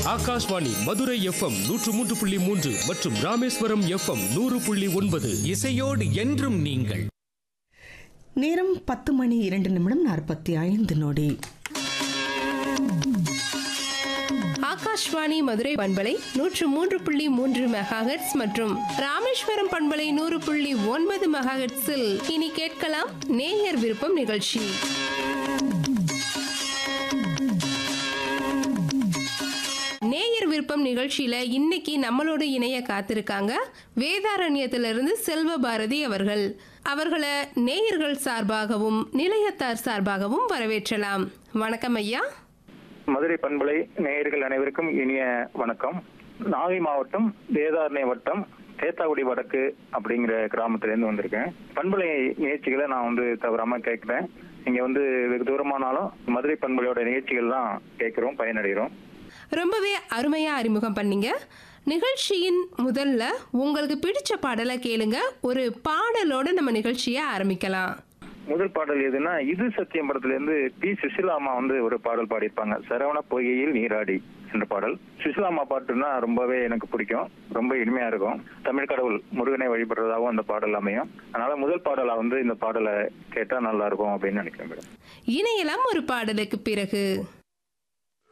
Akashvani Madurai FM நூற்று மூன்று புள்ளி மூன்று மற்றும் ராமேஸ்வரம் எஃப்எம் நூறு புள்ளி ஒன்பது இசையோடு என்றும் நீங்கள் நேரம் பத்து மணி இரண்டு நிமிடம் நாற்பத்தி ஐந்து நொடி ஆகாஷ்வாணி மதுரை பண்பலை நூற்று மூன்று புள்ளி மூன்று மெகாஹெட்ஸ் மற்றும் ராமேஸ்வரம் பண்பலை நூறு புள்ளி ஒன்பது மெகாஹெட்ஸில் இனி கேட்கலாம் நேயர் விருப்பம் நிகழ்ச்சி நேயர் விருப்பம் நிகழ்ச்சியில இன்னைக்கு நம்மளோட இணைய காத்திருக்காங்க வேதாரண்யத்திலிருந்து செல்வ பாரதி அவர்கள் அவர்களை நேயர்கள் சார்பாகவும் நிலையத்தார் சார்பாகவும் வரவேற்றலாம் வணக்கம் ஐயா மதுரை பண்பலை நேயர்கள் அனைவருக்கும் இனிய வணக்கம் நாகை மாவட்டம் வேதாரண்ய வட்டம் தேத்தாக்குடி வடக்கு அப்படிங்கிற கிராமத்திலேருந்து வந்திருக்கேன் பண்பலை நிகழ்ச்சிகளை நான் வந்து தவறாம கேட்கிறேன் இங்க வந்து வெகு தூரமானாலும் மதுரை பண்பலையோட நிகழ்ச்சிகள் தான் கேட்கிறோம் பயனடைகிறோம் ரொம்பவே அருமையா அறிமுகம் பண்ணீங்க நிகழ்ச்சியின் முதல்ல உங்களுக்கு பிடிச்ச பாடலை கேளுங்க ஒரு பாடலோட நம்ம நிகழ்ச்சியை ஆரம்பிக்கலாம் முதல் பாடல் எதுன்னா இது சத்தியம் படத்துல இருந்து பி சுசிலா அம்மா வந்து ஒரு பாடல் பாடியிருப்பாங்க சரவண பொய்கையில் நீராடி என்ற பாடல் சுசிலா அம்மா பாட்டுன்னா ரொம்பவே எனக்கு பிடிக்கும் ரொம்ப இனிமையா இருக்கும் தமிழ் கடவுள் முருகனை வழிபடுறதாகவும் அந்த பாடல் அமையும் அதனால முதல் பாடலா வந்து இந்த பாடலை கேட்டா நல்லா இருக்கும் அப்படின்னு நினைக்கிறேன் மேடம் இணையலாம் ஒரு பாடலுக்கு பிறகு